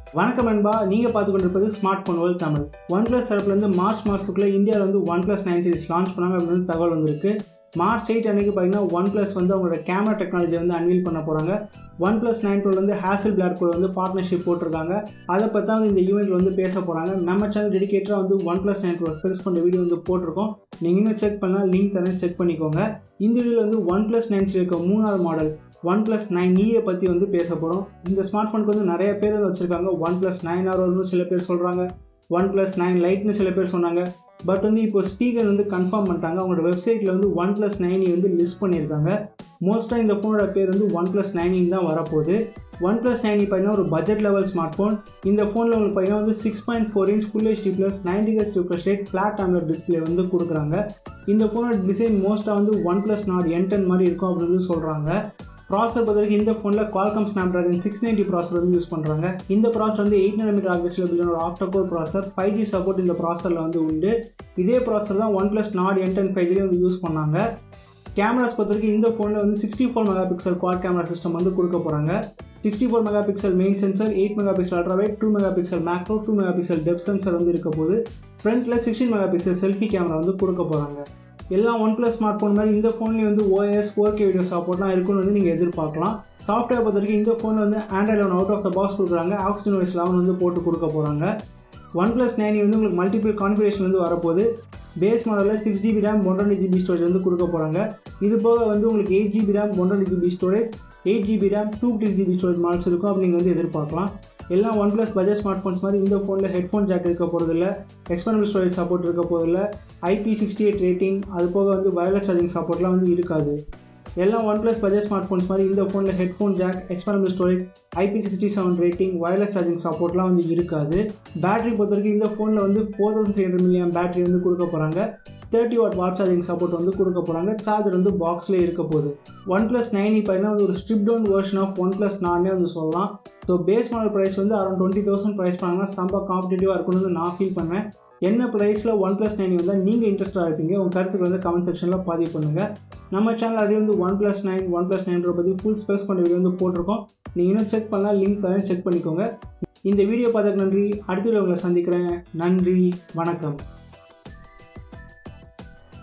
வணக்கம் நண்பா நீங்கள் பார்த்து கொண்டிருப்பது smart phone world Tamil OnePlus தரப்புலேருந்து மார்ச் மாதத்துக்குள்ளே இந்தியாவில் வந்து OnePlus nine series launch பண்ணாங்க அப்படின்னு தகவல் வந்திருக்கு மார்ச் எயிட் அன்னைக்கு பார்த்தீங்கன்னா ஒன் ப்ளஸ் வந்து அவங்களோட கேமரா டெக்னாலஜி வந்து அன்வீல் பண்ண போகிறாங்க ஒன் ப்ளஸ் நைன் டுவெல் வந்து ஹேசல் பிளாட் கூட வந்து பார்ட்னர்ஷிப் போட்டிருக்காங்க அதை பற்றி தான் வந்து இந்த ஈவெண்ட்டில் வந்து பேச போகிறாங்க நம்ம சேனல் டெடிகேட்டராக வந்து OnePlus nine twelve specs பண்ண வீடியோ வந்து போட்டிருக்கோம் நீங்கள் இன்னும் செக் பண்ணால் லிங்க் தரேன் செக் பண்ணிக்கோங்க இந்த வீடியோவில் வந்து ஒன் ப்ளஸ் நைன் இருக்க மூணாவது மாடல் ஒன் ப்ளஸ் நைன் இயை பற்றி வந்து பேச போகிறோம் இந்த ஸ்மார்ட் ஃபோனுக்கு வந்து நிறைய பேர் வந்து வச்சுருக்காங்க ஒன் ப்ளஸ் நைன் ஆர் வரும்னு சில பேர் சொல்கிறாங்க ஒன் ப்ளஸ் நைன் லைட்னு சில பேர் சொன்னாங்க பட் வந்து இப்போ ஸ்பீக்கர் வந்து கன்ஃபார்ம் பண்ணிட்டாங்க அவங்களோட வெப்சைட்டில் வந்து ஒன் ப்ளஸ் நைன் வந்து லிஸ்ட் பண்ணியிருக்காங்க மோஸ்ட்டாக இந்த ஃபோனோட பேர் வந்து ஒன் ப்ளஸ் நைன் தான் வரப்போகுது ஒன் ப்ளஸ் நைன் பார்த்தீங்கன்னா ஒரு பட்ஜெட் லெவல் ஸ்மார்ட் ஃபோன் இந்த ஃபோனில் உங்களுக்கு பார்த்தீங்கன்னா வந்து six point four inch full HD plus ninety H refresh rate flat AMOLED display வந்து கொடுக்குறாங்க இந்த ஃபோனோட டிசைன் மோஸ்ட்டாக வந்து OnePlus Nord N ten மாதிரி இருக்கும் அப்படின்னு வந்து சொல்கிறாங்க ப்ராசர் பொறுத்தவரைக்கும் இந்த ஃபோனில் குவால்காம் ஸ்னாப்ட்ராகன் சிக்ஸ் நைன்ட்டி ப்ராசர் வந்து யூஸ் பண்ணுறாங்க இந்த ப்ராசர் வந்து எயிட் நானோமீட்டர் ஆர்கிடெக்சர் பில்லியன் ஒரு octa core processor five G support இந்த ப்ராசரில் வந்து உண்டு இதே ப்ராசர் தான் OnePlus Nord N ten five வந்து யூஸ் பண்ணாங்க கேமராஸ் பொறுத்தவரைக்கும் இந்த ஃபோனில் வந்து sixty four megapixel quad camera system வந்து கொடுக்க போகிறாங்க sixty four megapixel main sensor eight megapixel ultrawide two megapixel macro two megapixel depth sensor வந்து இருக்க போது ஃப்ரண்ட்டில் sixteen mega pixel selfie camera வந்து கொடுக்க போகிறாங்க எல்லாம் ஒன் ப்ளஸ் ஸ்மார்ட் ஃபோன் மாதிரி இந்த ஃபோன்லேயும் வந்து ஓஎஸ் ஃபோர் கே வீடியோ சப்போர்ட்லாம் இருக்குன்னு வந்து நீங்கள் எதிர்பார்க்கலாம் சாஃப்ட்வேர் பொறுத்த வரைக்கும் இந்த ஃபோனில் வந்து Android eleven out of the box கொடுக்குறாங்க ஆக்சிஜன் வைஸ் லெவன் வந்து போட்டு கொடுக்க போகிறாங்க ஒன் ப்ளஸ் நைன் வந்து உங்களுக்கு மல்டிபிள் கான்ஃபிகரேஷன் வந்து வரப்போகுது பேஸ் மாடலில் six GB RAM one twenty GB storage வந்து கொடுக்க போகிறாங்க இது போக வந்து உங்களுக்கு eight GB RAM one twenty GB storage eight GB RAM two fifty GB storage models இருக்கும் அப்படி நீங்கள் வந்து எதிர்பார்க்கலாம் எல்லாம் OnePlus budget smart phones மாதிரி இந்த ஃபோனில் ஹெட்ஃபோன் ஜாக் இருக்க போகிறதில்ல எக்ஸ்பெண்டபிள் ஸ்டோரேஜ் சப்போர்ட் இருக்க போகிறதில்ல ஐபி சிக்ஸ்டி எயிட் ரேட்டிங் அது போக வந்து வயர்லெஸ் சார்ஜிங் சப்போர்ட்லாம் வந்து இருக்காது எல்லாம் OnePlus budget smart phones மாதிரி இந்த ஃபோனில் headphone jack expandable storage IP sixty seven rating wireless charging சப்போர்ட்லாம் வந்து இருக்காது பேட்டரி பொறுத்த வரைக்கும் இந்த ஃபோனில் வந்து four thousand three hundred milliamp battery வந்து கொடுக்க போகிறாங்க thirty watt watt charging support வந்து கொடுக்க போகிறாங்க சார்ஜர் வந்து பாக்ஸ்லேயே இருக்க போகுது ஒன் ப்ளஸ் நைன் பார்த்தீங்கன்னா வந்து ஒரு strip down version of OnePlus நானே வந்து சொல்லலாம் ஸோ பேஸ் மாடல் ப்ரைஸ் வந்து அரௌண்ட் டுவெண்ட்டி தௌசண்ட் ப்ரைஸ் பண்ணாங்கன்னா சம்ப காம்படிட்டிவாக இருக்கும்னு வந்து நான் ஃபீல் பண்ணேன் என்ன ப்ரைஸில் ஒன் ப்ளஸ் நைன் வந்தால் நீங்கள் இன்ட்ரெஸ்ட்டாக இருப்பீங்க உங்கள் கருத்துக்கு வந்து கமெண்ட் செக்ஷனில் பதிவு பண்ணுங்கள் நம்ம சேனல் அதே வந்து OnePlus nine OnePlus nine பற்றி ஃபுல் ஸ்பேஸ் பண்ண வீடியோ வந்து போட்டிருக்கோம் நீங்கள் இன்னும் செக் பண்ணலாம் லிங்க் தரேன் செக் பண்ணிக்கோங்க இந்த வீடியோ பார்த்ததுக்கு நன்றி அடுத்த வீடியோ உங்களை சந்திக்கிறேன் நன்றி வணக்கம்